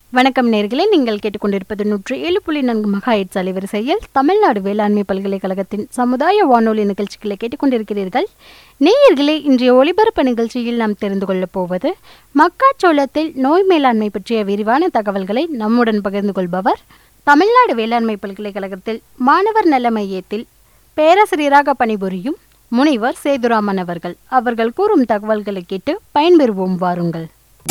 வணக்கம் நேர்களே நீங்கள் கேட்டுக்கொண்டிருப்பது நூற்றி ஏழு புள்ளி நான்கு மகாயிட்ஸ் அலைவரிசையில் தமிழ்நாடு வேளாண்மை பல்கலைக்கழகத்தின் சமுதாய வானொலி நிகழ்ச்சிகளை கேட்டுக்கொண்டிருக்கிறீர்கள் நேயர்களே இன்றைய ஒளிபரப்பு நிகழ்ச்சியில் நாம் தெரிந்து கொள்ளப் போவது மக்காச்சோளத்தில் நோய் மேலாண்மை பற்றிய விரிவான தகவல்களை நம்முடன் பகிர்ந்து கொள்பவர் தமிழ்நாடு வேளாண்மை பல்கலைக்கழகத்தில் மாணவர் நல மையத்தில் பேராசிரியராக பணிபுரியும் முனைவர் சேதுராமன் அவர்கள் அவர்கள் கூறும் தகவல்களை கேட்டு பயன்பெறுவோம் வாருங்கள்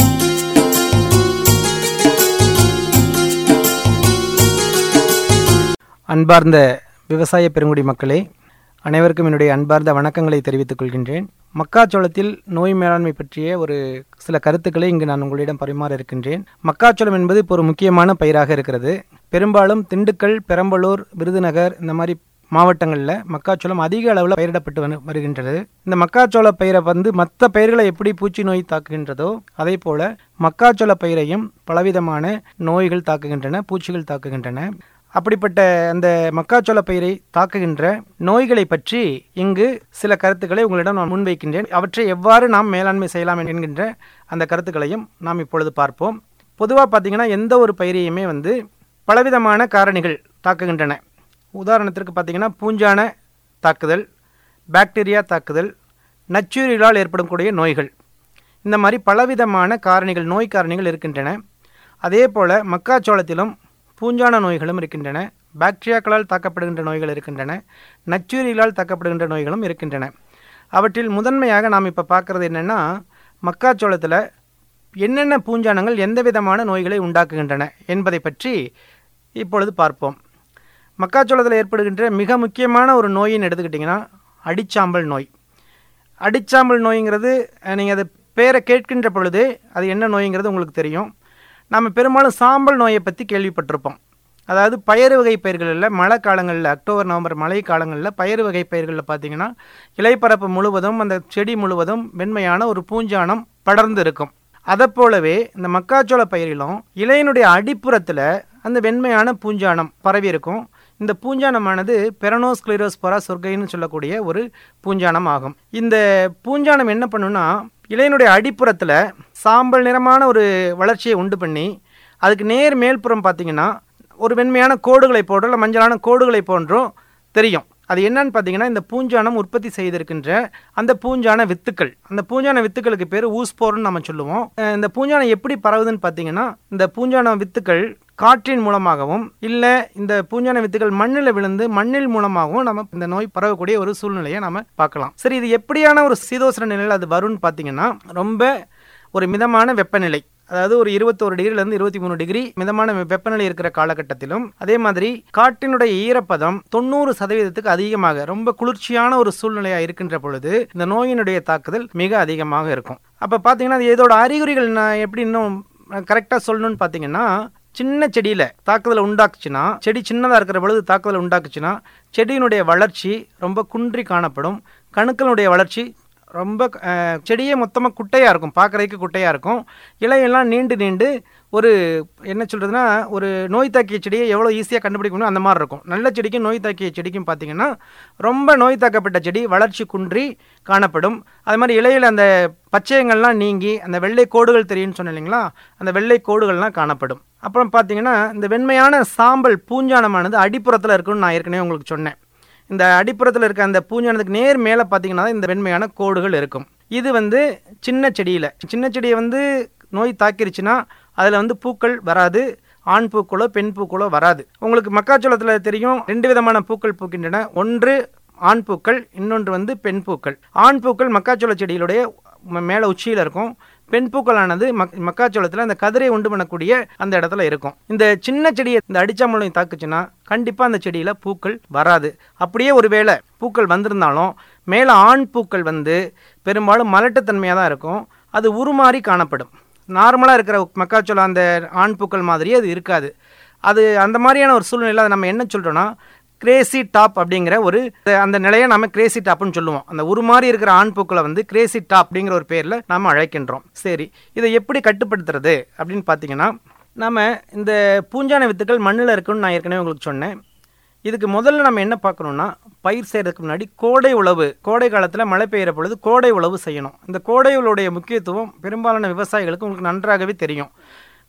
அன்பார்ந்த விவசாய பெருங்குடி மக்களே அனைவருக்கும் என்னுடைய அன்பார்ந்த வணக்கங்களை தெரிவித்துக் கொள்கின்றேன் மக்காச்சோளத்தில் நோய் மேலாண்மை பற்றிய ஒரு சில கருத்துக்களை இங்கு நான் உங்களிடம் பரிமாற இருக்கின்றேன் மக்காச்சோளம் என்பது இப்போ ஒரு முக்கியமான பயிராக இருக்கிறது பெரும்பாலும் திண்டுக்கல் பெரம்பலூர் விருதுநகர் இந்த மாதிரி மாவட்டங்களில் மக்காச்சோளம் அதிக அளவில் பயிரிடப்பட்டு வந்து வருகின்றது இந்த மக்காச்சோள பயிரை வந்து மற்ற பயிர்களை எப்படி பூச்சி நோய் தாக்குகின்றதோ அதே போல மக்காச்சோள பயிரையும் பலவிதமான நோய்கள் தாக்குகின்றன பூச்சிகள் தாக்குகின்றன அப்படிப்பட்ட அந்த மக்காச்சோள பயிரை தாக்குகின்ற நோய்களை பற்றி இங்கு சில கருத்துக்களை உங்களிடம் நான் முன்வைக்கின்றேன் அவற்றை எவ்வாறு நாம் மேலாண்மை செய்யலாம் என்கின்ற அந்த கருத்துக்களையும் நாம் இப்பொழுது பார்ப்போம் பொதுவாக பார்த்தீங்கன்னா எந்த ஒரு பயிரையுமே வந்து பலவிதமான காரணிகள் தாக்குகின்றன உதாரணத்திற்கு பார்த்தீங்கன்னா பூஞ்சான தாக்குதல் பாக்டீரியா தாக்குதல் நச்சுயிரிகளால் ஏற்படக்கூடிய நோய்கள் இந்த மாதிரி பலவிதமான காரணிகள் நோய் காரணிகள் இருக்கின்றன அதே போல் மக்காச்சோளத்திலும் பூஞ்சான நோய்களும் இருக்கின்றன பாக்டீரியாக்களால் தாக்கப்படுகின்ற நோய்கள் இருக்கின்றன நச்சுயிரிகளால் தாக்கப்படுகின்ற நோய்களும் இருக்கின்றன அவற்றில் முதன்மையாக நாம் இப்போ பார்க்குறது என்னென்னா மக்காச்சோளத்தில் என்னென்ன பூஞ்சானங்கள் எந்த விதமான நோய்களை உண்டாக்குகின்றன என்பதை பற்றி இப்பொழுது பார்ப்போம் மக்காச்சோளத்தில் ஏற்படுகின்ற மிக முக்கியமான ஒரு நோயின்னு எடுத்துக்கிட்டிங்கன்னா அடிச்சாம்பல் நோய் அடிச்சாம்பல் நோய்ங்கிறது நீங்கள் அது பேரை கேட்கின்ற பொழுது அது என்ன நோய்ங்கிறது உங்களுக்கு தெரியும் நம்ம பெரும்பாலும் சாம்பல் நோயை பற்றி கேள்விப்பட்டிருப்போம் அதாவது பயறு வகை பயிர்களில் மழை காலங்களில் அக்டோபர் நவம்பர் மழை காலங்களில் பயறு வகை பயிர்களில் பார்த்தீங்கன்னா இலைப்பரப்பு முழுவதும் அந்த செடி முழுவதும் வெண்மையான ஒரு பூஞ்சானம் படர்ந்து இருக்கும் அதை போலவே இந்த மக்காச்சோள பயிரிலும் இலையினுடைய அடிப்புறத்தில் அந்த வெண்மையான பூஞ்சானம் பரவி இருக்கும் இந்த பூஞ்சானமானது பெரனோஸ்கிளிரோஸ்பரா சொர்க்கைன்னு சொல்லக்கூடிய ஒரு பூஞ்சானம் ஆகும் இந்த பூஞ்சானம் என்ன பண்ணுன்னா இலையினுடைய அடிப்புறத்தில் சாம்பல் நிறமான ஒரு வளர்ச்சியை உண்டு பண்ணி அதுக்கு நேர் மேல்புறம் பார்த்தீங்கன்னா ஒரு வெண்மையான கோடுகளை போன்றோ இல்லை மஞ்சளான கோடுகளை போன்றோ தெரியும் அது என்னன்னு பார்த்தீங்கன்னா இந்த பூஞ்சானம் உற்பத்தி செய்திருக்கின்ற அந்த பூஞ்சான வித்துக்கள் அந்த பூஞ்சான வித்துக்களுக்கு பேர் ஊஸ்போர்னு நம்ம சொல்லுவோம் இந்த பூஞ்சானம் எப்படி பரவுதுன்னு பார்த்தீங்கன்னா இந்த பூஞ்சான வித்துக்கள் காற்றின் மூலமாகவும் இல்லை இந்த பூஞ்சான வித்துகள் மண்ணில் விழுந்து மண்ணில் மூலமாகவும் நம்ம இந்த நோய் பரவக்கூடிய ஒரு சூழ்நிலையை நம்ம பார்க்கலாம் சரி இது எப்படியான ஒரு சீதோசன நிலையில் அது வரும்னு பார்த்தீங்கன்னா ரொம்ப ஒரு மிதமான வெப்பநிலை அதாவது ஒரு இருபத்தோரு டிகிரிலேருந்து இருபத்தி மூணு டிகிரி மிதமான வெப்பநிலை இருக்கிற காலகட்டத்திலும் அதே மாதிரி காற்றினுடைய ஈரப்பதம் தொண்ணூறு சதவீதத்துக்கு அதிகமாக ரொம்ப குளிர்ச்சியான ஒரு சூழ்நிலையாக இருக்கின்ற பொழுது இந்த நோயினுடைய தாக்குதல் மிக அதிகமாக இருக்கும் அப்போ பார்த்தீங்கன்னா அது இதோட அறிகுறிகள் நான் எப்படி இன்னும் கரெக்டாக சொல்லணும்னு பார்த்தீங்கன்னா சின்ன செடியில் தாக்குதலை உண்டாக்குச்சுன்னா செடி சின்னதாக இருக்கிற பொழுது தாக்குதலை உண்டாக்குச்சுன்னா செடியினுடைய வளர்ச்சி ரொம்ப குன்றி காணப்படும் கணுக்களுடைய வளர்ச்சி ரொம்ப செடியே மொத்தமாக குட்டையாக இருக்கும் பார்க்குறதுக்கு குட்டையாக இருக்கும் இலையெல்லாம் நீண்டு நீண்டு ஒரு என்ன சொல்கிறதுனா ஒரு நோய் தாக்கிய செடியை எவ்வளோ ஈஸியாக கண்டுபிடிக்க முடியும் அந்த மாதிரி இருக்கும் நல்ல செடிக்கும் நோய் தாக்கிய செடிக்கும் பார்த்தீங்கன்னா ரொம்ப நோய் தாக்கப்பட்ட செடி வளர்ச்சி குன்றி காணப்படும் அது மாதிரி இலையில் அந்த பச்சையங்கள்லாம் நீங்கி அந்த வெள்ளை கோடுகள் தெரியும்னு சொன்னேன் இல்லைங்களா அந்த வெள்ளை கோடுகள்லாம் காணப்படும் அப்புறம் பார்த்தீங்கன்னா இந்த வெண்மையான சாம்பல் பூஞ்சானமானது அடிப்புறத்தில் இருக்குன்னு நான் ஏற்கனவே உங்களுக்கு சொன்னேன் இந்த அடிப்புறத்தில் இருக்க அந்த பூஞ்சானத்துக்கு நேர் மேலே பார்த்தீங்கன்னா இந்த வெண்மையான கோடுகள் இருக்கும் இது வந்து சின்ன செடியில் சின்ன செடியை வந்து நோய் தாக்கிருச்சுன்னா அதில் வந்து பூக்கள் வராது ஆண் பூக்களோ பெண் பூக்களோ வராது உங்களுக்கு மக்காச்சோளத்தில் தெரியும் ரெண்டு விதமான பூக்கள் பூக்கின்றன ஒன்று ஆண் பூக்கள் இன்னொன்று வந்து பெண் பூக்கள் ஆண் பூக்கள் மக்காச்சோள செடிகளுடைய மேலே உச்சியில் இருக்கும் பெண் பூக்களானது மக் மக்காச்சோளத்தில் அந்த கதிரை உண்டு பண்ணக்கூடிய அந்த இடத்துல இருக்கும் இந்த சின்ன செடியை இந்த அடிச்சாம்பழம் தாக்குச்சுன்னா கண்டிப்பாக அந்த செடியில் பூக்கள் வராது அப்படியே ஒரு வேளை பூக்கள் வந்திருந்தாலும் மேலே ஆண் பூக்கள் வந்து பெரும்பாலும் மலட்டுத்தன்மையாக தான் இருக்கும் அது உருமாறி காணப்படும் நார்மலாக இருக்கிற மக்காச்சோளம் அந்த ஆண் பூக்கள் மாதிரியே அது இருக்காது அது அந்த மாதிரியான ஒரு சூழ்நிலையில் அதை நம்ம என்ன சொல்கிறோன்னா கிரேசி டாப் அப்படிங்கிற ஒரு அந்த நிலையை நம்ம கிரேசி டாப்னு சொல்லுவோம் அந்த உருமாறி இருக்கிற ஆண் பூக்களை வந்து கிரேசி டாப் அப்படிங்கிற ஒரு பேரில் நாம் அழைக்கின்றோம் சரி இதை எப்படி கட்டுப்படுத்துறது அப்படின்னு பார்த்தீங்கன்னா நம்ம இந்த பூஞ்சான வித்துக்கள் மண்ணில் இருக்குன்னு நான் ஏற்கனவே உங்களுக்கு சொன்னேன் இதுக்கு முதல்ல நம்ம என்ன பார்க்கணும்னா பயிர் செய்கிறதுக்கு முன்னாடி கோடை உழவு கோடை காலத்தில் மழை பெய்கிற பொழுது கோடை உழவு செய்யணும் இந்த கோடை உழவுடைய முக்கியத்துவம் பெரும்பாலான விவசாயிகளுக்கு உங்களுக்கு நன்றாகவே தெரியும்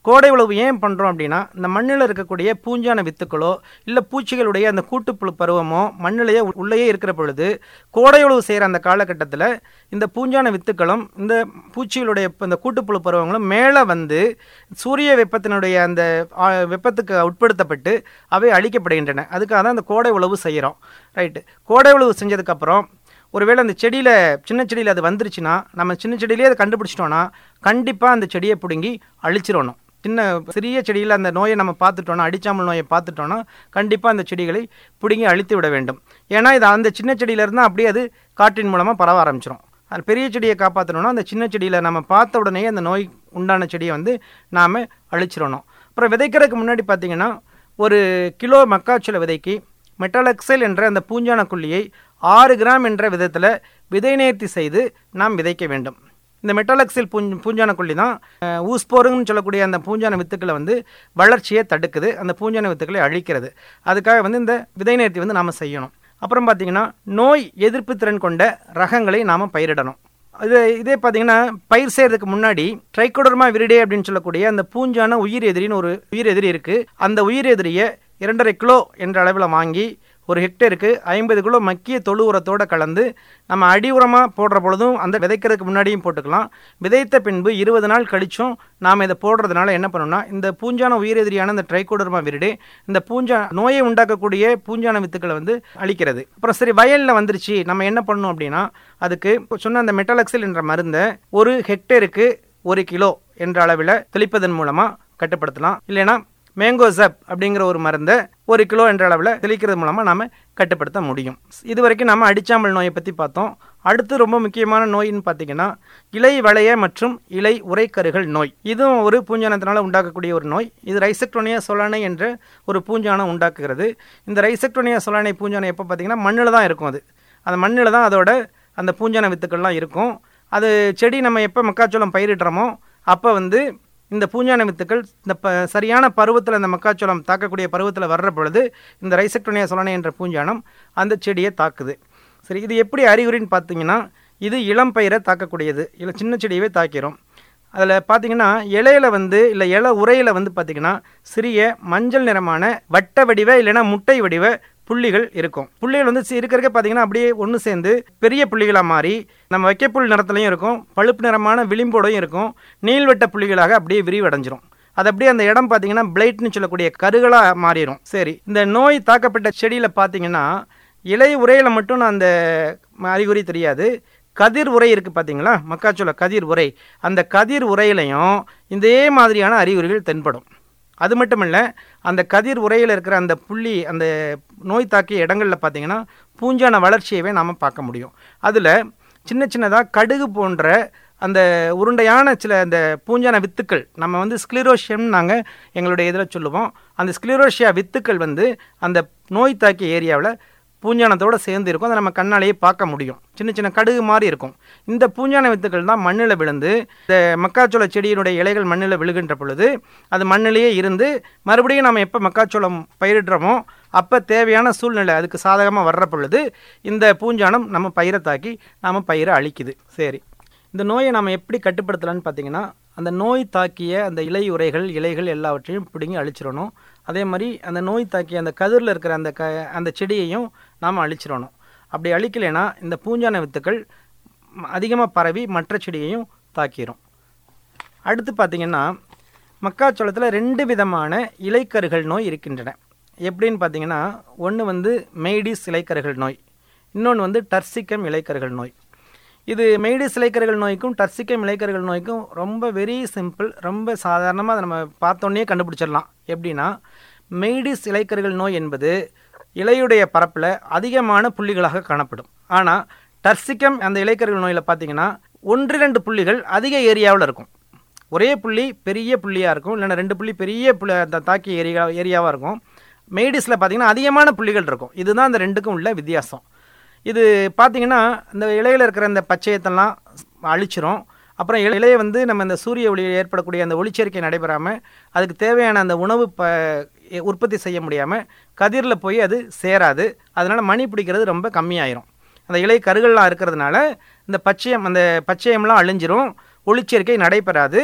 கோடை உழவு ஏன் பண்ணுறோம் அப்படின்னா இந்த மண்ணில் இருக்கக்கூடிய பூஞ்சான வித்துக்களோ இல்லை பூச்சிகளுடைய அந்த கூட்டுப்புழு பருவமோ மண்ணிலேயே உ- உள்ளேயே இருக்கிற பொழுது கோடை உழவு செய்கிற அந்த காலகட்டத்தில் இந்த பூஞ்சான வித்துக்களும் இந்த பூச்சிகளுடைய இப்ப இந்த கூட்டுப்புழு பருவங்களும் மேலே வந்து சூரிய வெப்பத்தினுடைய அந்த ஆ, வெப்பத்துக்கு உட்படுத்தப்பட்டு அவை அழிக்கப்படுகின்றன அதுக்காக தான் அந்த கோடை உழவு செய்கிறோம் ரைட்டு கோடை உழவு செஞ்சதுக்கப்புறம் ஒருவேளை அந்த செடியில் சின்ன செடியில் அது வந்துருச்சுன்னா நம்ம சின்ன செடியிலே அதை கண்டுபிடிச்சிட்டோன்னா கண்டிப்பாக அந்த செடியை பிடுங்கி அழிச்சிடணும் சின்ன சிறிய செடியில் அந்த நோயை நம்ம பார்த்துட்டோன்னா அடிச்சாமல் நோயை பார்த்துட்டோன்னா கண்டிப்பாக அந்த செடிகளை பிடுங்கி அழித்து விட வேண்டும் ஏன்னா இது அந்த சின்ன செடியிலேருந்து அப்படியே அது காற்றின் மூலமாக பரவ ஆரம்பிச்சிடும் அது பெரிய செடியை காப்பாற்றணும்னா அந்த சின்ன செடியில் நம்ம பார்த்த உடனே அந்த நோய் உண்டான செடியை வந்து நாம் அழிச்சிடணும் அப்புறம் விதைக்கிறதுக்கு முன்னாடி பார்த்தீங்கன்னா ஒரு கிலோ மக்காச்சோள விதைக்கு மெட்டாலக்சைல் என்ற அந்த பூஞ்சான கொல்லியை ஆறு கிராம் என்ற விதத்தில் விதை நேர்த்தி செய்து நாம் விதைக்க வேண்டும் இந்த மெட்டாலக்சில் பூஞ் பூஞ்சான கொல்லி தான் அஹ், ஊஸ்போருங்கன்னு சொல்லக்கூடிய அந்த பூஞ்சான வித்துக்களை வந்து வளர்ச்சியை தடுக்குது அந்த பூஞ்சான வித்துக்களை அழிக்கிறது அதுக்காக வந்து இந்த விதை நேர்த்தி வந்து நாம் செய்யணும் அப்புறம் பார்த்தீங்கன்னா நோய் எதிர்ப்பு திறன் கொண்ட ரகங்களை நாம் பயிரிடணும் இது இதே பார்த்தீங்கன்னா பயிர் செய்யறதுக்கு முன்னாடி ட்ரைகோடர்மா விரிடே அப்படின்னு சொல்லக்கூடிய அந்த பூஞ்சான உயிர் எதிரின்னு ஒரு உயிர் எதிரி இருக்குது அந்த உயிர் எதிரியை இரண்டரை கிலோ என்ற அளவில் வாங்கி ஒரு ஹெக்டேருக்கு ஐம்பது கிலோ மக்கிய தொழு உரத்தோடு கலந்து நம்ம அடி உரமாக போடுற பொழுதும் அந்த விதைக்கிறதுக்கு முன்னாடியும் போட்டுக்கலாம் விதைத்த பின்பு இருபது நாள் கழிச்சும் நாம் இதை போடுறதுனால என்ன பண்ணணும்னா இந்த பூஞ்சான உயிரெதிரியான இந்த ட்ரைகோடர்மா விரிடே இந்த பூஞ்சா நோயை உண்டாக்கக்கூடிய பூஞ்சான வித்துக்களை வந்து அழிக்கிறது அப்புறம் சரி வயலில் வந்துருச்சு நம்ம என்ன பண்ணணும் அப்படின்னா அதுக்கு இப்ப சொன்ன அந்த மெட்டாலக்சில் என்ற மருந்தை ஒரு ஹெக்டேருக்கு ஒரு கிலோ என்ற அளவில் தெளிப்பதன் மூலமாக கட்டுப்படுத்தலாம் இல்லைன்னா மேங்கோசப் அப்படிங்கிற ஒரு மருந்தை ஒரு கிலோ என்ற அளவில் தெளிக்கிறது மூலமாக நாம் கட்டுப்படுத்த முடியும் இது வரைக்கும் நம்ம அடிச்சாமல் நோயை பற்றி பார்த்தோம் அடுத்து ரொம்ப முக்கியமான நோயின்னு பார்த்தீங்கன்னா இலை வளைய மற்றும் இலை உரைக்கருகள் நோய் இதுவும் ஒரு பூஞ்சானத்தினால் உண்டாக்கக்கூடிய ஒரு நோய் இது ரைசெக்டோனியா சொலானை என்ற ஒரு பூஞ்சானம் உண்டாக்குகிறது இந்த ரைசெக்டோனியா சொலானை பூஞ்சானம் எப்போ பார்த்தீங்கன்னா மண்ணில் தான் இருக்கும் அது அந்த மண்ணில் தான் அதோட அந்த பூஞ்சான வித்துக்கள்லாம் இருக்கும் அது செடி நம்ம எப்போ மக்காச்சோளம் பயிரிடுறோமோ அப்போ வந்து இந்த பூஞ்சான வித்துக்கள் இந்த ப சரியான பருவத்தில் இந்த மக்காச்சோளம் தாக்கக்கூடிய பருவத்தில் வர்ற பொழுது இந்த ரைசெக்டோனியா சொலானை என்ற பூஞ்சானம் அந்த செடியை தாக்குது சரி இது எப்படி அறிகுறின்னு பார்த்தீங்கன்னா இது இளம் பயிரை தாக்கக்கூடியது இல்லை சின்ன செடியவே தாக்கிறோம் அதில் பார்த்தீங்கன்னா இலையில வந்து இல்லை இலை உரையில் வந்து பார்த்தீங்கன்னா சிறிய மஞ்சள் நிறமான வட்ட வடிவ இல்லைன்னா முட்டை வடிவ புள்ளிகள் இருக்கும் புள்ளிகள் வந்து சி- இருக்க இருக்க பார்த்தீங்கன்னா அப்படியே ஒன்று சேர்ந்து பெரிய புள்ளிகளாக மாறி நம்ம வைக்கப்புல் நிறத்துலையும் இருக்கும் பழுப்பு நிறமான விளிம்போடையும் இருக்கும் நீள்வட்ட புள்ளிகளாக அப்படியே விரிவடைஞ்சிரும் அது அப்படியே அந்த இடம் பார்த்தீங்கன்னா பிளைட்னு சொல்லக்கூடிய கருகளாக மாறிடும் சரி இந்த நோய் தாக்கப்பட்ட செடியில் பார்த்தீங்கன்னா இலை உரையில் மட்டும் நான் அந்த ம- அறிகுறி தெரியாது கதிர் உரை இருக்குது பார்த்தீங்களா மக்காச்சோள கதிர் உரை அந்த கதிர் உரையிலையும் இதே மாதிரியான அறிகுறிகள் தென்படும் அது மட்டும் இல்லை அந்த கதிர் உரையில் இருக்கிற அந்த புள்ளி அந்த நோய் தாக்கிய இடங்களில் பார்த்தீங்கன்னா பூஞ்சான வளர்ச்சியவே நாம் பார்க்க முடியும் அதில் சின்ன சின்னதாக கடுகு போன்ற அந்த உருண்டையான சில அந்த பூஞ்சான வித்துக்கள் நம்ம வந்து ஸ்க்ளிரோஷியம் நாங்கள் எங்களுடைய இதில் சொல்லுவோம் அந்த ஸ்க்ளிரோஷியா வித்துக்கள் வந்து அந்த நோய் தாக்கிய ஏரியாவில் பூஞ்சானத்தோடு சேர்ந்து இருக்கும் அதை நம்ம கண்ணாலேயே பார்க்க முடியும் சின்ன சின்ன கடுகு மாதிரி இருக்கும் இந்த பூஞ்சான வித்துக்கள் தான் மண்ணில் விழுந்து இந்த மக்காச்சோள செடியினுடைய இலைகள் மண்ணில் விழுகின்ற பொழுது அது மண்ணிலேயே இருந்து மறுபடியும் நம்ம எப்போ மக்காச்சோளம் பயிரிடுறோமோ அப்போ தேவையான சூழ்நிலை அதுக்கு சாதகமாக வர்ற பொழுது இந்த பூஞ்சானம் நம்ம பயிரை தாக்கி நம்ம பயிரை அழிக்குது சரி இந்த நோயை நம்ம எப்படி கட்டுப்படுத்தலாம்னு பார்த்தீங்கன்னா அந்த நோய் தாக்கிய அந்த இலை உரைகள் இலைகள் எல்லாவற்றையும் பிடுங்கி அழிச்சிடணும் அதே மாதிரி அந்த நோய் தாக்கிய அந்த கதிரில் இருக்கிற அந்த க அந்த செடியையும் நாம் அழிச்சிடணும் அப்படி அழிக்கலைன்னா இந்த பூஞ்சான வித்துக்கள் அதிகமாக பரவி மற்ற செடியையும் தாக்கிரும் அடுத்து பார்த்தீங்கன்னா மக்காச்சோளத்தில் ரெண்டு விதமான இலைக்கருகள் நோய் இருக்கின்றன எப்படின்னு பார்த்தீங்கன்னா ஒன்று வந்து மெய்டிஸ் இலைக்கருகள் நோய் இன்னொன்று வந்து டர்சிக்கம் இலைக்கருகள் நோய் இது மெய்டிஸ் இலைக்கருகள் நோய்க்கும் டர்சிக்கம் இலைக்கருகள் நோய்க்கும் ரொம்ப வெரி சிம்பிள் ரொம்ப சாதாரணமாக அதை நம்ம பார்த்தோன்னே கண்டுபிடிச்சிடலாம் எப்படின்னா மெய்டிஸ் இலைக்கருகள் நோய் என்பது இலையுடைய பரப்பில் அதிகமான புள்ளிகளாக காணப்படும் ஆனால் டர்சிக்கம் அந்த இலைக்கருகள் நோயில் பார்த்தீங்கன்னா ஒன்று ரெண்டு புள்ளிகள் அதிக ஏரியாவில் இருக்கும் ஒரே புள்ளி பெரிய புள்ளியாக இருக்கும் இல்லைன்னா ரெண்டு புள்ளி பெரிய புள்ளி அந்த தாக்கிய ஏரியா ஏரியாவாக இருக்கும் மெய்டிஸில் பார்த்தீங்கன்னா அதிகமான புள்ளிகள் இருக்கும் இதுதான் இந்த ரெண்டுக்கும் உள்ள வித்தியாசம் இது பார்த்தீங்கன்னா இந்த இலையில் இருக்கிற இந்த பச்சையத்தெல்லாம் அழிச்சிரும் அப்புறம் இலை- இலையை வந்து நம்ம இந்த சூரிய ஒளியில் ஏற்படக்கூடிய அந்த ஒளிச்சேர்க்கை நடைபெறாமல் அதுக்கு தேவையான அந்த உணவு ப எ- உற்பத்தி செய்ய முடியாமல் கதிரில் போய் அது சேராது அதனால் மணி பிடிக்கிறது ரொம்ப கம்மியாயிரும் அந்த இலை கருகள்லாம் இருக்கிறதுனால இந்த பச்சையம் அந்த பச்சையம்லாம் அழிஞ்சிரும் ஒளிச்சேர்க்கை நடைபெறாது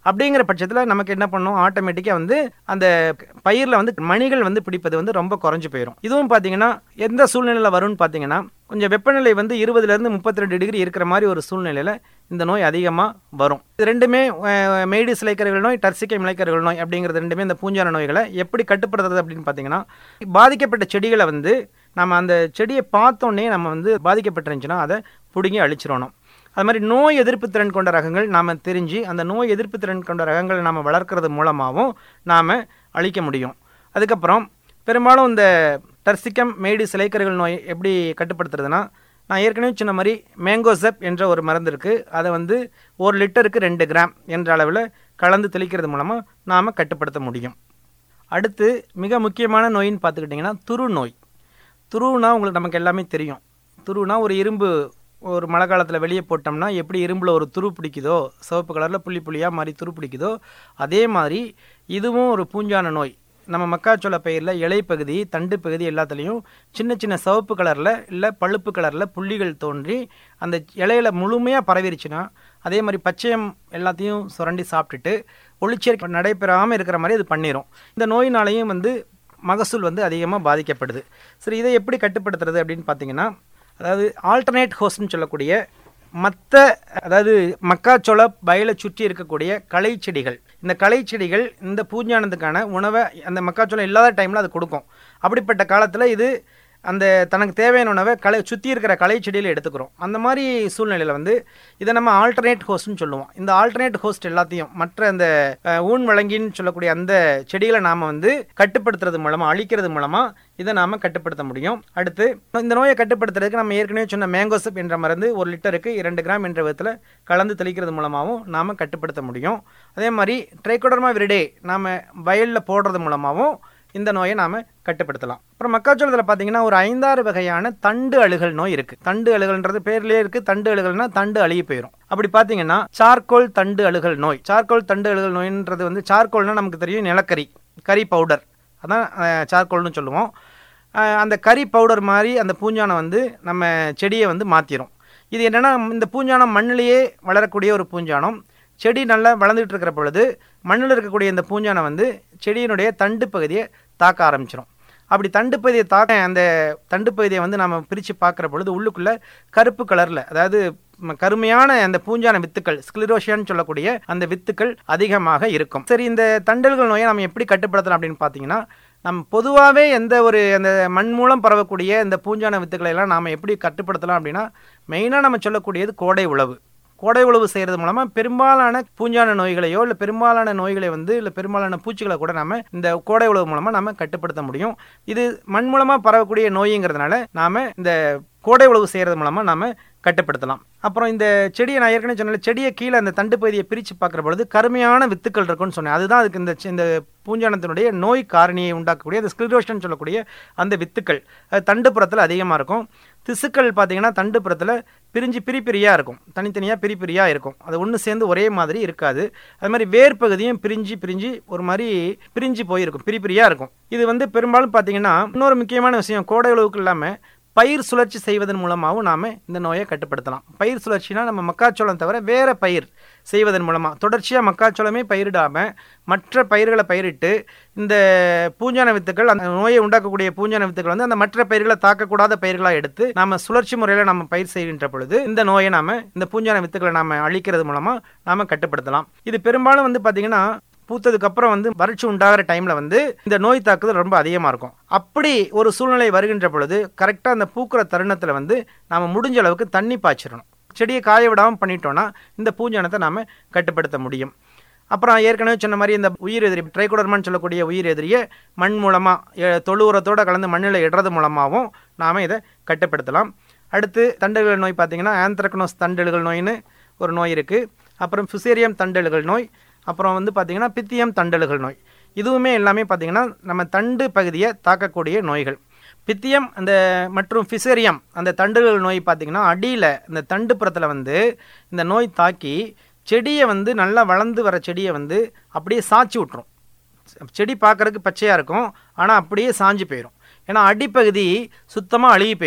அப்படிங்கிற பட்சத்தில் நமக்கு என்ன பண்ணும் ஆட்டோமேட்டிக்காக வந்து அந்த பயிரில் வந்து மணிகள் வந்து பிடிப்பது வந்து ரொம்ப குறைஞ்சு போயிடும் இதுவும் பார்த்தீங்கன்னா எந்த சூழ்நிலையில் வரும்னு பார்த்தீங்கன்னா கொஞ்சம் வெப்பநிலை வந்து இருபதுலேருந்து முப்பத்தி ரெண்டு டிகிரி இருக்கிற மாதிரி ஒரு சூழ்நிலையில் இந்த நோய் அதிகமாக வரும் இது ரெண்டுமே அஹ், மெய்டிஸ் இலைக்கர்கள் நோய் டர்சிக்கை இலைக்கர்கள் நோய் அப்படிங்கிறது ரெண்டுமே இந்த பூஞ்சான நோய்களை எப்படி கட்டுப்படுத்துறது அப்படின்னு பார்த்தீங்கன்னா பாதிக்கப்பட்ட செடிகளை வந்து நம்ம அந்த செடியை பார்த்தோன்னே நம்ம வந்து பாதிக்கப்பட்டிருந்துச்சுன்னா அதை பிடுங்கி அழிச்சிடணும் அது மாதிரி நோய் எதிர்ப்பு திறன் கொண்ட ரகங்கள் நாம் தெரிஞ்சு அந்த நோய் எதிர்ப்பு திறன் கொண்ட ரகங்களை நாம் வளர்க்கறது மூலமாகவும் நாம் அழிக்க முடியும் அதுக்கப்புறம் பெரும்பாலும் இந்த டர்சிக்கம் மேடி சிலைக்கர்கள் நோய் எப்படி கட்டுப்படுத்துறதுன்னா நான் ஏற்கனவே சொன்ன மாதிரி மேங்கோசெப் என்ற ஒரு மருந்து இருக்குது அதை வந்து ஒரு லிட்டருக்கு ரெண்டு கிராம் என்ற அளவில் கலந்து தெளிக்கிறது மூலமாக நாம் கட்டுப்படுத்த முடியும் அடுத்து மிக முக்கியமான நோயின்னு பார்த்துக்கிட்டிங்கன்னா துரு நோய் துருவுனா உங்களுக்கு நமக்கு எல்லாமே தெரியும் துருவுனா ஒரு இரும்பு ஒரு மழை காலத்தில் வெளியே போட்டோம்னா எப்படி இரும்பில் ஒரு துரு பிடிக்குதோ சிவப்பு கலரில் புள்ளி புள்ளியாக மாதிரி துரு பிடிக்குதோ அதே மாதிரி இதுவும் ஒரு பூஞ்சான நோய் நம்ம மக்காச்சோள பயிரில் இலைப்பகுதி தண்டு பகுதி எல்லாத்துலேயும் சின்ன சின்ன சிவப்பு கலரில் இல்லை பழுப்பு கலரில் புள்ளிகள் தோன்றி அந்த இலையில முழுமையாக பரவிருச்சுன்னா அதே மாதிரி பச்சையம் எல்லாத்தையும் சுரண்டி சாப்பிட்டுட்டு ஒளிச்சேர்க்கை நடைபெறாமல் இருக்கிற மாதிரி அது பண்ணிடும் இந்த நோயினாலையும் வந்து மகசூல் வந்து அதிகமாக பாதிக்கப்படுது சரி இதை எப்படி கட்டுப்படுத்துறது அப்படின்னு பார்த்தீங்கன்னா அதாவது ஆல்டர்னேட் ஹோஸ்ட்னு சொல்லக்கூடிய மற்ற அதாவது மக்காச்சோள வயலை சுற்றி இருக்கக்கூடிய களை செடிகள் இந்த களை செடிகள் இந்த பூஞ்சானத்துக்கான உணவை அந்த மக்காச்சோளம் இல்லாத டைமில் அது கொடுக்கும் அப்படிப்பட்ட காலத்தில் இது அந்த தனக்கு தேவையான உணவை களை சுற்றி இருக்கிற களை செடியில் எடுத்துக்கிறோம் அந்த மாதிரி சூழ்நிலையில் வந்து இதை நம்ம ஆல்டர்னேட் ஹோஸ்ட்னு சொல்லுவோம் இந்த ஆல்டர்னேட் ஹோஸ்ட் எல்லாத்தையும் மற்ற அந்த அஹ், ஊன் வழங்கின்னு சொல்லக்கூடிய அந்த செடிகளை நாம் வந்து கட்டுப்படுத்துறது மூலமாக அழிக்கிறது மூலமாக இதை நாம் கட்டுப்படுத்த முடியும் அடுத்து இந்த நோயை கட்டுப்படுத்துறதுக்கு நம்ம ஏற்கனவே சொன்ன மேங்கோசப் என்ற மருந்து ஒரு லிட்டருக்கு இரண்டு கிராம் என்ற விதத்தில் கலந்து தெளிக்கிறது மூலமாகவும் நாம் கட்டுப்படுத்த முடியும் அதே மாதிரி ட்ரைகோடர்மா விரிடே நாம் வயலில் போடுறது மூலமாகவும் இந்த நோயை நாம் கட்டுப்படுத்தலாம் அப்புறம் மக்காச்சோளத்தில் பார்த்தீங்கன்னா ஒரு ஐந்தாறு வகையான தண்டு அழுகல் நோய் இருக்குது தண்டு அழுகல்ன்றது பேர்லேயே இருக்குது தண்டு அழுகல்னா தண்டு அழுகி போயிடும் அப்படி பார்த்தீங்கன்னா சார்கோல் தண்டு அழுகல் நோய் சார்கோல் தண்டு அழுகல் நோயின்றது வந்து சார்கோல்னா நமக்கு தெரியும் நிலக்கரி கறி பவுடர் அதான் அஹ், சார்கோல்னு சொல்லுவோம் அஹ், அந்த கறி பவுடர் மாதிரி அந்த பூஞ்சானம் வந்து நம்ம செடியை வந்து மாற்றிடும் இது என்னென்னா இந்த பூஞ்சானம் மண்ணிலேயே வளரக்கூடிய ஒரு பூஞ்சானம் செடி நல்லா வளர்ந்துட்டு இருக்கிற பொழுது மண்ணில் இருக்கக்கூடிய இந்த பூஞ்சானம் வந்து செடியினுடைய தண்டு பகுதியை தாக்க ஆரம்பிச்சிடும் அப்படி தண்டு பகுதியை தாக்க அந்த தண்டு பகுதியை வந்து நம்ம பிரித்து பார்க்குற பொழுது உள்ளுக்குள்ளே கருப்பு கலரில் அதாவது ம- கருமையான அந்த பூஞ்சான வித்துக்கள் ஸ்க்ளிரோஷியான்னு சொல்லக்கூடிய அந்த வித்துக்கள் அதிகமாக இருக்கும் சரி இந்த தண்டல்கள் நோயை நம்ம எப்படி கட்டுப்படுத்தலாம் அப்படின்னு பார்த்தீங்கன்னா நம்ம பொதுவாகவே எந்த ஒரு அந்த மண் மூலம் பரவக்கூடிய இந்த பூஞ்சான வித்துக்களை எல்லாம் நாம் எப்படி கட்டுப்படுத்தலாம் அப்படின்னா மெயினாக நம்ம சொல்லக்கூடியது கோடை உழவு கோடை உழவு செய்கிறது மூலமாக பெரும்பாலான பூஞ்சான நோய்களையோ இல்லை பெரும்பாலான நோய்களை வந்து இல்லை பெரும்பாலான பூச்சிகளை கூட நம்ம இந்த கோடை உழவு மூலமாக நம்ம கட்டுப்படுத்த முடியும் இது மண் மூலமாக பரவக்கூடிய நோய்ங்கிறதுனால நாம் இந்த கோடை உழவு செய்கிறது மூலமாக நாம் கட்டுப்படுத்தலாம் அப்புறம் இந்த செடியை நான் ஏற்கனவே சொன்ன செடியை கீழே அந்த தண்டு பகுதியை பிரித்து பார்க்குற பொழுது கருமையான வித்துக்கள் இருக்குன்னு சொன்னேன் அதுதான் அதுக்கு இந்த சி- இந்த பூஞ்சானத்தினுடைய நோய் காரணியை உண்டாக்கக்கூடிய அந்த ஸ்கில்ரோஷன் சொல்லக்கூடிய அந்த வித்துக்கள் அது தண்டுப்புறத்தில் அதிகமாக இருக்கும் திசுக்கள் பார்த்தீங்கன்னா தண்டுப்புறத்தில் பிரிஞ்சு பிரி பிரியாக இருக்கும் தனித்தனியாக பிரி பிரியாக இருக்கும் அது ஒன்று சேர்ந்து ஒரே மாதிரி இருக்காது அது மாதிரி வேர் பகுதியும் பிரிஞ்சு பிரிஞ்சு ஒரு மாதிரி பிரிஞ்சு போயிருக்கும் பிரி பிரியாக இருக்கும் இது வந்து பெரும்பாலும் பார்த்தீங்கன்னா இன்னொரு முக்கியமான விஷயம் கோடை உழவுக்கு இல்லாமல் பயிர் சுழற்சி செய்வதன் மூலமாகவும் நாம் இந்த நோயை கட்டுப்படுத்தலாம் பயிர் சுழற்சினா நம்ம மக்காச்சோளம் தவிர வேறு பயிர் செய்வதன் மூலமாக தொடர்ச்சியாக மக்காச்சோளமே பயிரிடாமல் மற்ற பயிர்களை பயிரிட்டு இந்த பூஞ்சான வித்துக்கள் அந்த நோயை உண்டாக்கக்கூடிய பூஞ்சான வித்துக்கள் வந்து அந்த மற்ற பயிர்களை தாக்கக்கூடாத பயிர்களாக எடுத்து நம்ம சுழற்சி முறையில் நம்ம பயிர் செய்கின்ற பொழுது இந்த நோயை நாம் இந்த பூஞ்சான வித்துக்களை நாம் அழிக்கிறது மூலமாக நாம் கட்டுப்படுத்தலாம் இது பெரும்பாலும் வந்து பார்த்திங்கன்னா பூத்ததுக்கு அப்புறம் வந்து வறட்சி உண்டாகிற டைம்ல வந்து இந்த நோய் தாக்குதல் ரொம்ப அதிகமாக இருக்கும் அப்படி ஒரு சூழ்நிலை வருகின்ற பொழுது கரெக்டாக அந்த பூக்கிற தருணத்தில் வந்து நாம் முடிஞ்ச அளவுக்கு தண்ணி பாய்ச்சிடணும் செடியை காய விடாமல் பண்ணிட்டோம்னா இந்த பூஞ்சானத்தை நாம் கட்டுப்படுத்த முடியும் அப்புறம் ஏற்கனவே சொன்ன மாதிரி இந்த உயிர் எதிரி ட்ரைகோடர்மான்னு சொல்லக்கூடிய உயிர் எதிரியை மண் மூலமாக தொழு உரத்தோட கலந்து மண்ணில் இடுறது மூலமாகவும் நாம் இதை கட்டுப்படுத்தலாம் அடுத்து தண்டுகள் நோய் பார்த்தீங்கன்னா ஆந்த்ரக்னோஸ் தண்டல்கள் நோயின்னு ஒரு நோய் இருக்குது அப்புறம் ஃபிசேரியம் தண்டல்கள் நோய் அப்புறம் வந்து பார்த்திங்கன்னா பித்தியம் தண்டல்கள் நோய் இதுவுமே எல்லாமே பார்த்திங்கன்னா நம்ம தண்டு பகுதியை தாக்கக்கூடிய நோய்கள் பித்தியம் அந்த மற்றும் ஃபிசேரியம் அந்த தண்டுகள் நோய் பார்த்திங்கன்னா அடியில் இந்த தண்டு புறத்தில் வந்து இந்த நோய் தாக்கி செடியை வந்து நல்லா வளர்ந்து வர செடியை வந்து அப்படியே சாய்ச்சி விட்ரும் செடி பார்க்கறதுக்கு பச்சையாக இருக்கும் ஆனால் அப்படியே சாஞ்சு போயிடும் ஏன்னா அடிப்பகுதி சுத்தமாக அழுகி போயிடும்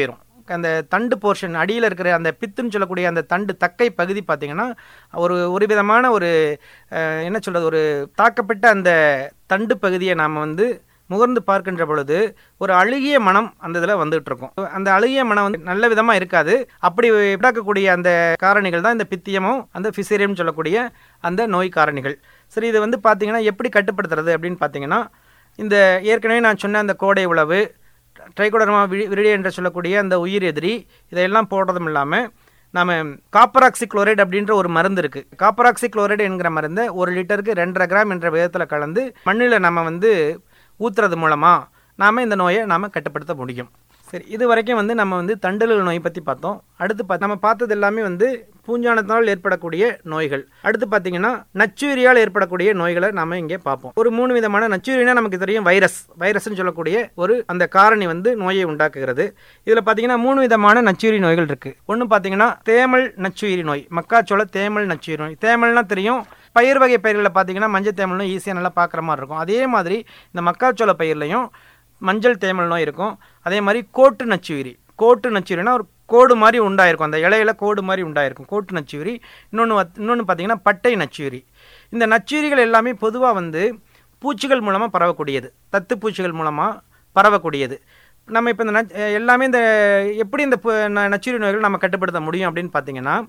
அந்த தண்டு போர்ஷன் அடியில் இருக்கிற அந்த பித்துன்னு சொல்லக்கூடிய அந்த தண்டு தக்கை பகுதி பார்த்தீங்கன்னா ஒரு ஒரு விதமான ஒரு அஹ், என்ன சொல்கிறது ஒரு தாக்கப்பட்ட அந்த தண்டு பகுதியை நாம் வந்து முகர்ந்து பார்க்கின்ற பொழுது ஒரு அழுகிய மனம் அந்த இதில் வந்துட்டு இருக்கும் அந்த அழுகிய மனம் வந்து நல்ல விதமாக இருக்காது அப்படி உண்டாக்கக்கூடிய அந்த காரணிகள் தான் இந்த பித்தியமும் அந்த ஃபிசேரியம் சொல்லக்கூடிய அந்த நோய் காரணிகள் சரி இது வந்து பார்த்தீங்கன்னா எப்படி கட்டுப்படுத்துறது அப்படின்னு பார்த்தீங்கன்னா இந்த ஏற்கனவே நான் சொன்ன அந்த கோடை உழவு ட்ரைகோடர்மா விரிடி என்று சொல்லக்கூடிய அந்த உயிர் எதிரி இதையெல்லாம் போடுறதும் இல்லாமல் நாம காப்பராக்சி குளோரைடு அப்படின்ற ஒரு மருந்து இருக்கு காப்பராக்சி குளோரைடு என்கிற மருந்தை ஒரு லிட்டருக்கு ரெண்டரை கிராம் என்ற விதத்தில் கலந்து மண்ணில் நம்ம வந்து ஊத்துறது மூலமாக நாம் இந்த நோயை நாம் கட்டுப்படுத்த முடியும் சரி இது வரைக்கும் வந்து நம்ம வந்து தண்டல்கள் நோய் பற்றி பார்த்தோம் அடுத்து பா நம்ம பார்த்தது எல்லாமே வந்து பூஞ்சானத்தினால் ஏற்படக்கூடிய நோய்கள் அடுத்து பார்த்தீங்கன்னா நச்சுயிரியால் ஏற்படக்கூடிய நோய்களை நாம இங்கே பார்ப்போம் ஒரு மூணு விதமான நச்சுயிரினா நமக்கு தெரியும் வைரஸ் வைரஸ்னு சொல்லக்கூடிய ஒரு அந்த காரணி வந்து நோயை உண்டாக்குகிறது இதில் பார்த்தீங்கன்னா மூணு விதமான நச்சுயிரி நோய்கள் இருக்கு ஒன்று பார்த்தீங்கன்னா தேமல் நச்சுயிரி நோய் மக்காச்சோள தேமல் நச்சுயிரி நோய் தேமல்னா தெரியும் பயிர் வகை பயிர்களில் பார்த்தீங்கன்னா மஞ்சள் தேமல் நோய் ஈஸியாக நல்லா பார்க்குற மாதிரி இருக்கும் அதே மாதிரி இந்த மக்காச்சோள பயிர்லையும் மஞ்சள் தேமல் நோய் இருக்கும் அதே மாதிரி கோட்டு நச்சுயிரி கோட்டு நச்சுயிரினா ஒரு கோடு மாதிரி உண்டாயிருக்கும் அந்த இலையில கோடு மாதிரி உண்டாயிருக்கும் கோட்டு நச்சுயிரி இன்னொன்று இன்னொன்று பார்த்தீங்கன்னா பட்டை நச்சுயிரி இந்த நச்சுயிரிகள் எல்லாமே பொதுவாக வந்து பூச்சிகள் மூலமாக பரவக்கூடியது தத்து பூச்சிகள் மூலமாக பரவக்கூடியது நம்ம இப்போ இந்த நச் எல்லாமே இந்த எப்படி இந்த பு- ந- நச்சுயிரி நோய்கள் நம்ம கட்டுப்படுத்த முடியும் அப்படின்னு பார்த்தீங்கன்னா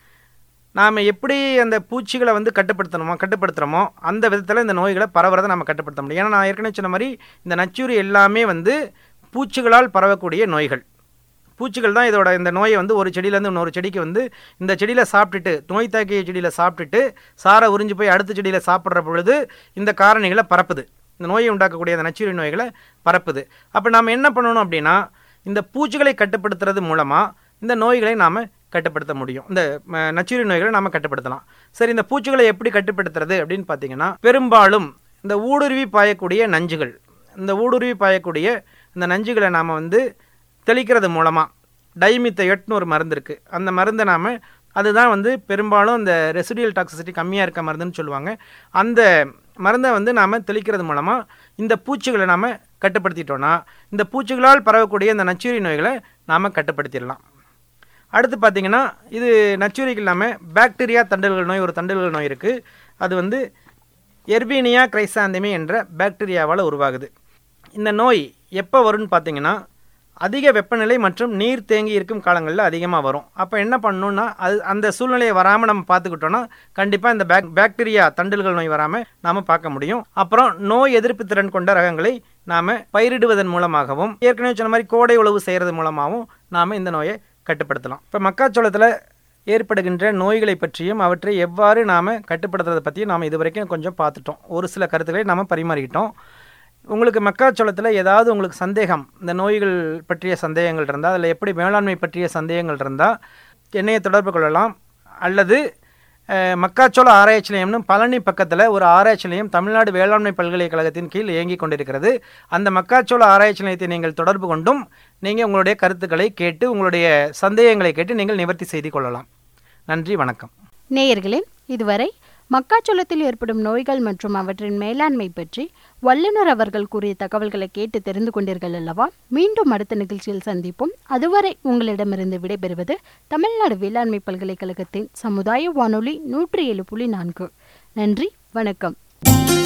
நாம் எப்படி அந்த பூச்சிகளை வந்து கட்டுப்படுத்தணுமோ கட்டுப்படுத்துகிறோமோ அந்த விதத்தில் இந்த நோய்களை பரவுறதை நம்ம கட்டுப்படுத்த முடியும் ஏன்னா நான் ஏற்கனவே சொன்ன மாதிரி இந்த நச்சுரி எல்லாமே வந்து பூச்சிகளால் பரவக்கூடிய நோய்கள் பூச்சிகள் தான் இதோட இந்த நோயை வந்து ஒரு செடியிலேருந்து இன்னொரு செடிக்கு வந்து இந்த செடியில் சாப்பிட்டுட்டு நோய் தாக்கிய செடியில் சாப்பிட்டுட்டு சாரை உறிஞ்சு போய் அடுத்த செடியில் சாப்பிட்ற பொழுது இந்த காரணிகளை பரப்புது இந்த நோயை உண்டாக்கக்கூடிய அந்த நச்சுரி நோய்களை பரப்புது அப்போ நாம் என்ன பண்ணணும் அப்படின்னா இந்த பூச்சிகளை கட்டுப்படுத்துறது மூலமாக இந்த நோய்களை நாம் கட்டுப்படுத்த முடியும் இந்த ம, நச்சுயிரி நோய்களை நாம் கட்டுப்படுத்தலாம் சரி இந்த பூச்சிகளை எப்படி கட்டுப்படுத்துறது அப்படின்னு பார்த்தீங்கன்னா பெரும்பாலும் இந்த ஊடுருவி பாயக்கூடிய நஞ்சுகள் இந்த ஊடுருவி பாயக்கூடிய இந்த நஞ்சுகளை நாம் வந்து தெளிக்கிறது மூலமாக டைமித்தையட்னு ஒரு மருந்து இருக்குது அந்த மருந்தை நாம் அதுதான் வந்து பெரும்பாலும் இந்த ரெசிடியல் டாக்ஸிசிட்டி கம்மியாக இருக்க மருந்துன்னு சொல்லுவாங்க அந்த மருந்தை வந்து நாம் தெளிக்கிறது மூலமாக இந்த பூச்சிகளை நாம் கட்டுப்படுத்திட்டோன்னா இந்த பூச்சிகளால் பரவக்கூடிய இந்த நச்சுயிரி நோய்களை நாம் கட்டுப்படுத்திடலாம் அடுத்து பார்த்தீங்கன்னா இது நச்சுரிக்கு இல்லாமல் பாக்டீரியா தண்டல்கள் நோய் ஒரு தண்டல்கள் நோய் இருக்குது அது வந்து எர்பீனியா கிரைசாந்தமி என்ற பாக்டீரியாவால் உருவாகுது இந்த நோய் எப்போ வரும்னு பார்த்தீங்கன்னா அதிக வெப்பநிலை மற்றும் நீர் தேங்கி இருக்கும் காலங்களில் அதிகமாக வரும் அப்போ என்ன பண்ணணும்னா அது அந்த சூழ்நிலையை வராமல் நம்ம பார்த்துக்கிட்டோன்னா கண்டிப்பாக இந்த பாக் பாக்டீரியா தண்டல்கள் நோய் வராமல் நாம் பார்க்க முடியும் அப்புறம் நோய் எதிர்ப்பு திறன் கொண்ட ரகங்களை நாம் பயிரிடுவதன் மூலமாகவும் ஏற்கனவே சொன்ன மாதிரி கோடை உழவு செய்கிறது மூலமாகவும் நாம் இந்த நோயை கட்டுப்படுத்தலாம் இப்போ மக்காச்சோளத்தில் ஏற்படுகின்ற நோய்களை பற்றியும் அவற்றை எவ்வாறு நாம் கட்டுப்படுத்துறதை பற்றியும் நாம் இதுவரைக்கும் கொஞ்சம் பார்த்துட்டோம் ஒரு சில கருத்துக்களை நாம் பரிமாறிக்கிட்டோம் உங்களுக்கு மக்காச்சோளத்தில் ஏதாவது உங்களுக்கு சந்தேகம் இந்த நோய்கள் பற்றிய சந்தேகங்கள் இருந்தால் அதில் எப்படி வேளாண்மை பற்றிய சந்தேகங்கள் இருந்தால் என்னையை தொடர்பு கொள்ளலாம் அல்லது அஹ், மக்காச்சோள ஆராய்ச்சி நிலையம்னு பழனி பக்கத்தில் ஒரு ஆராய்ச்சி நிலையம் தமிழ்நாடு வேளாண்மை பல்கலைக்கழகத்தின் கீழ் இயங்கிக் கொண்டிருக்கிறது அந்த மக்காச்சோள ஆராய்ச்சி நிலையத்தை நீங்கள் தொடர்பு கொண்டும் நீங்கள் உங்களுடைய கருத்துக்களை கேட்டு உங்களுடைய சந்தேகங்களை கேட்டு நீங்கள் நிவர்த்தி செய்து கொள்ளலாம் நன்றி வணக்கம் நேயர்களே இதுவரை மக்காச்சோளத்தில் ஏற்படும் நோய்கள் மற்றும் அவற்றின் மேலாண்மை பற்றி வல்லுநர் அவர்கள் கூறிய தகவல்களை கேட்டு தெரிந்து கொண்டீர்கள் அல்லவா மீண்டும் அடுத்த நிகழ்ச்சியில் சந்திப்போம் அதுவரை உங்களிடமிருந்து விடைபெறுவது தமிழ்நாடு வேளாண்மை பல்கலைக்கழகத்தின் சமுதாய வானொலி நூற்றி ஏழு புள்ளி நான்கு நன்றி வணக்கம்